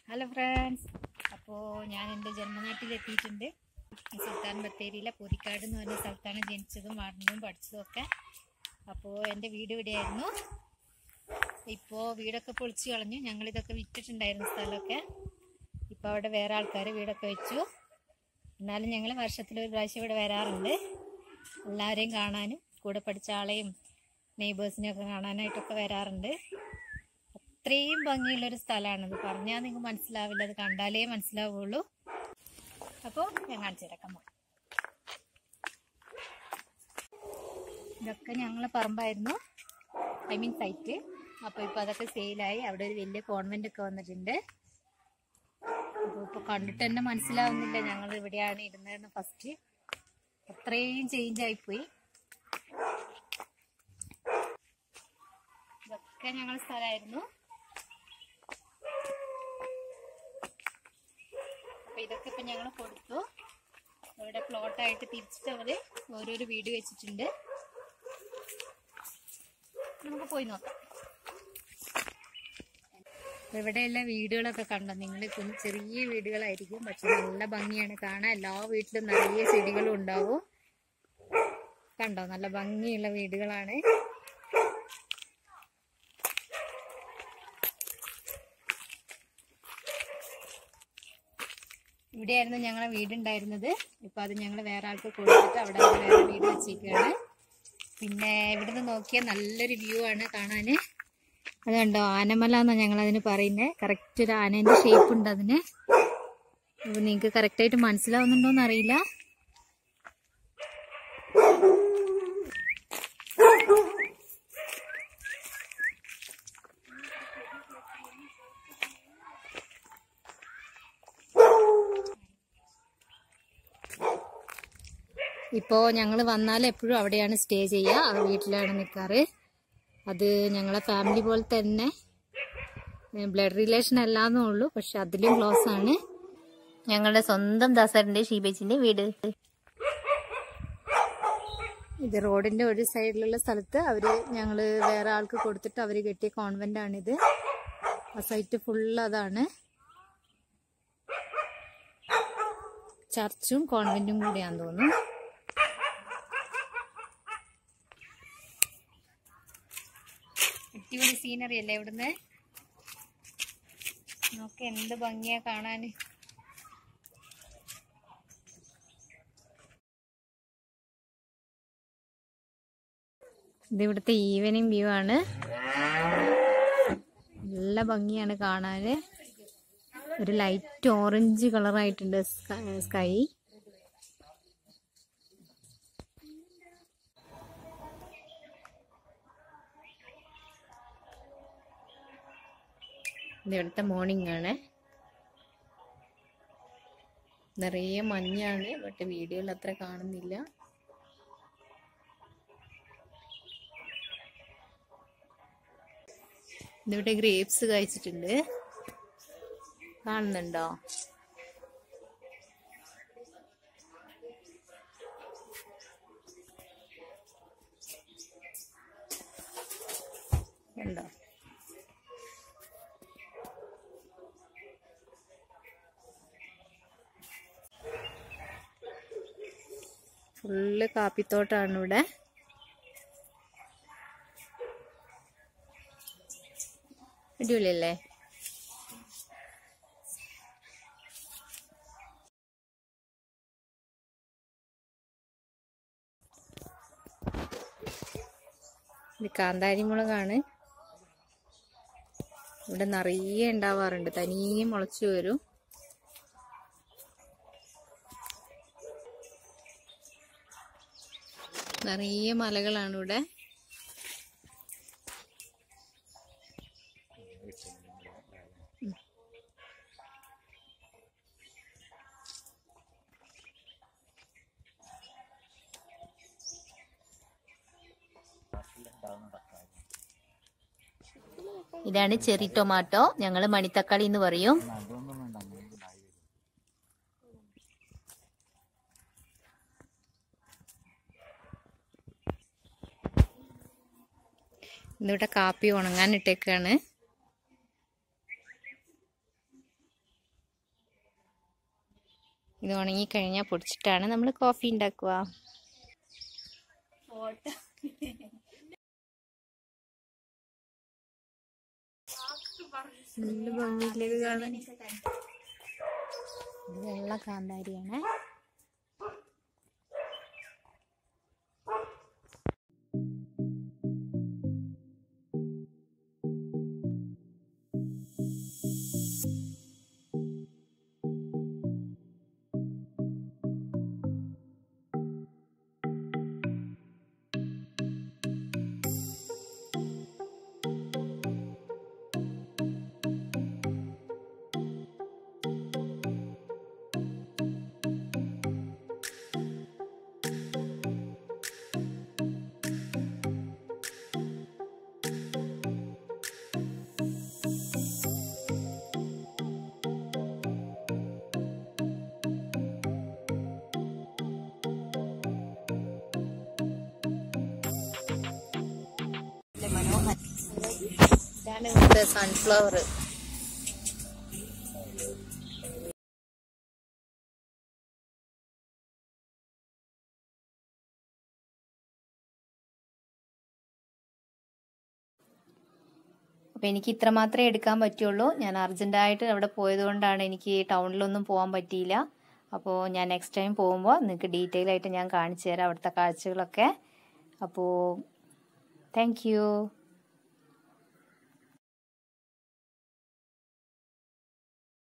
hello friends അപ്പോൾ ഞാൻ എൻ്റെ ജന്മനാട്ടിലെത്തിയിട്ടുണ്ട് സുൽത്താൻ ബത്തേരിയിലെ പുതിക്കാട് എന്ന് പറഞ്ഞ സ്ഥലത്താണ് ജനിച്ചതും വളർന്നതും പഠിച്ചതും ഒക്കെ അപ്പോൾ എൻ്റെ വീട് ഇവിടെയായിരുന്നു ഇപ്പോൾ വീടൊക്കെ പൊളിച്ചു കളഞ്ഞു ഞങ്ങളിതൊക്കെ വിറ്റിട്ടുണ്ടായിരുന്നു സ്ഥലമൊക്കെ ഇപ്പോൾ അവിടെ വേറെ ആൾക്കാർ വീടൊക്കെ വെച്ചു എന്നാലും ഞങ്ങൾ വർഷത്തിലൊരു പ്രാവശ്യം ഇവിടെ വരാറുണ്ട് എല്ലാവരെയും കാണാനും കൂടെ പഠിച്ച ആളെയും നെയ്ബേഴ്സിനെയൊക്കെ കാണാനായിട്ടൊക്കെ വരാറുണ്ട് അത്രയും ഭംഗിയുള്ളൊരു സ്ഥലമാണിത് പറഞ്ഞാൽ നിങ്ങൾക്ക് മനസ്സിലാവില്ല അത് കണ്ടാലേ മനസ്സിലാവുള്ളൂ അപ്പോൾ ഞാൻ കാണിച്ചു തരാം കമ്മ ഇതൊക്കെ ഞങ്ങളെ പറമ്പായിരുന്നു ഐ മീൻ സൈറ്റ് അപ്പോൾ ഇപ്പോൾ അതൊക്കെ സെയിലായി അവിടെ ഒരു വലിയ കോൺവെന്റ് ഒക്കെ വന്നിട്ടുണ്ട് അപ്പോൾ ഇപ്പോൾ കണ്ടിട്ട് തന്നെ മനസ്സിലാവുന്നില്ല ഞങ്ങൾ ഇവിടെയാണ് ഇരുന്നതെന്ന് ഫസ്റ്റ് അത്രയും ചേഞ്ച് ആയിപ്പോയി ഇതൊക്കെ ഞങ്ങളുടെ സ്ഥലമായിരുന്നു അപ്പൊ ഇതൊക്കെ ഇപ്പൊ ഞങ്ങൾ കൊടുത്തു ഇവിടെ പ്ലോട്ടായിട്ട് തിരിച്ചിട്ട് അവര് ഓരോരോ വീട് വെച്ചിട്ടുണ്ട് നമുക്ക് പോയി നോക്കാം അപ്പൊ ഇവിടെയുള്ള വീടുകളൊക്കെ കണ്ടോ നിങ്ങൾ ചെറിയ വീടുകളായിരിക്കും പക്ഷെ നല്ല ഭംഗിയാണ് കാണാൻ എല്ലാ വീട്ടിലും നിറയെ ചെടികളും ഉണ്ടാവും കണ്ടോ നല്ല ഭംഗിയുള്ള വീടുകളാണ് ഇവിടെയായിരുന്നു ഞങ്ങളെ വീടുണ്ടായിരുന്നത് ഇപ്പൊ അത് ഞങ്ങൾ വേറെ ആൾക്ക് കൊടുത്തിട്ട് അവിടെ വേറെ വീട് വെച്ചിരിക്കുകയാണ് പിന്നെ ഇവിടുന്ന് നോക്കിയാൽ നല്ലൊരു വ്യൂ ആണ് കാണാന് അത് കണ്ടോ ആനമല എന്നാണ് ഞങ്ങൾ അതിന് പറയുന്നത് കറക്റ്റ് ഒരു ആനേന്റെ ഷേപ്പ് ഉണ്ട് അതിന് അപ്പൊ നിങ്ങൾക്ക് കറക്റ്റായിട്ട് മനസ്സിലാവുന്നുണ്ടോന്ന് അറിയില്ല ഇപ്പോൾ ഞങ്ങൾ വന്നാൽ എപ്പോഴും അവിടെയാണ് സ്റ്റേ ചെയ്യുക ആ വീട്ടിലാണ് നിൽക്കാറ് അത് ഞങ്ങളെ ഫാമിലി പോലെ തന്നെ ബ്ലഡ് റിലേഷൻ അല്ലാന്നേ ഉള്ളൂ പക്ഷെ അതിലും ക്ലോസ് ആണ് ഞങ്ങളുടെ സ്വന്തം ദാസറിന്റെ ഷീബേച്ചിന്റെ വീട് ഇത് റോഡിന്റെ ഒരു സൈഡിലുള്ള സ്ഥലത്ത് അവര് ഞങ്ങള് വേറെ ആൾക്ക് കൊടുത്തിട്ട് അവര് കെട്ടിയ കോൺവെന്റ് ആണിത് ആ സൈറ്റ് ഫുൾ അതാണ് ചർച്ചും കോൺവെന്റും കൂടിയാന്ന് തോന്നുന്നു അടിപൊളി സീനറി അല്ലേ ഇവിടുന്ന് നോക്ക് എന്ത് ഭംഗിയാ കാണാന് ഇത് ഇവിടുത്തെ ഈവനിങ് വ്യൂ ആണ് നല്ല ഭംഗിയാണ് കാണാന് ഒരു ലൈറ്റ് ഓറഞ്ച് കളറായിട്ടുണ്ട് സ്കൈ ഇത് ഇവിടുത്തെ മോർണിംഗ് ആണ് നിറയെ മഞ്ഞാണ് ബട്ട് വീഡിയോയിൽ അത്ര കാണുന്നില്ല ഇതിവിടെ ഗ്രേപ്സ് കഴിച്ചിട്ടുണ്ട് കാണുന്നുണ്ടോ ഉണ്ടോ ഫുള്ള് കാപ്പിത്തോട്ടാണ് ഇവിടെ അടിപൊളിയല്ലേ ഇത് കാന്താരി മുളകാണ് ഇവിടെ നിറയെ ഉണ്ടാവാറുണ്ട് തനിയെ മുളച്ചു വരും നിറയെ മലകളാണ് ഇവിടെ ഇതാണ് ചെറി ടൊമാറ്റോ ഞങ്ങൾ മണിത്തക്കാളി എന്ന് പറയും ഇന്നിവിടെ കാപ്പി ഉണങ്ങാൻ ഇട്ടേക്കാണ് ഇത് ഉണങ്ങി കഴിഞ്ഞാൽ പൊടിച്ചിട്ടാണ് നമ്മൾ കോഫി ഉണ്ടാക്കുക നല്ല ഭംഗിയിലേക്ക് കാണാൻ ഇത് വെള്ള കാന്താരിയാണ് ഇതാണ് ഇവിടുത്തെ സൺഫ്ലവർ അപ്പോൾ എനിക്ക് ഇത്ര മാത്രമേ എടുക്കാൻ പറ്റുള്ളൂ ഞാൻ അർജൻറ്റായിട്ട് അവിടെ പോയതുകൊണ്ടാണ് എനിക്ക് ടൗണിലൊന്നും പോകാൻ പറ്റിയില്ല അപ്പോൾ ഞാൻ നെക്സ്റ്റ് ടൈം പോകുമ്പോൾ നിങ്ങൾക്ക് ഡീറ്റെയിൽ ആയിട്ട് ഞാൻ കാണിച്ചു തരാം അവിടുത്തെ കാഴ്ചകളൊക്കെ അപ്പോൾ താങ്ക് യു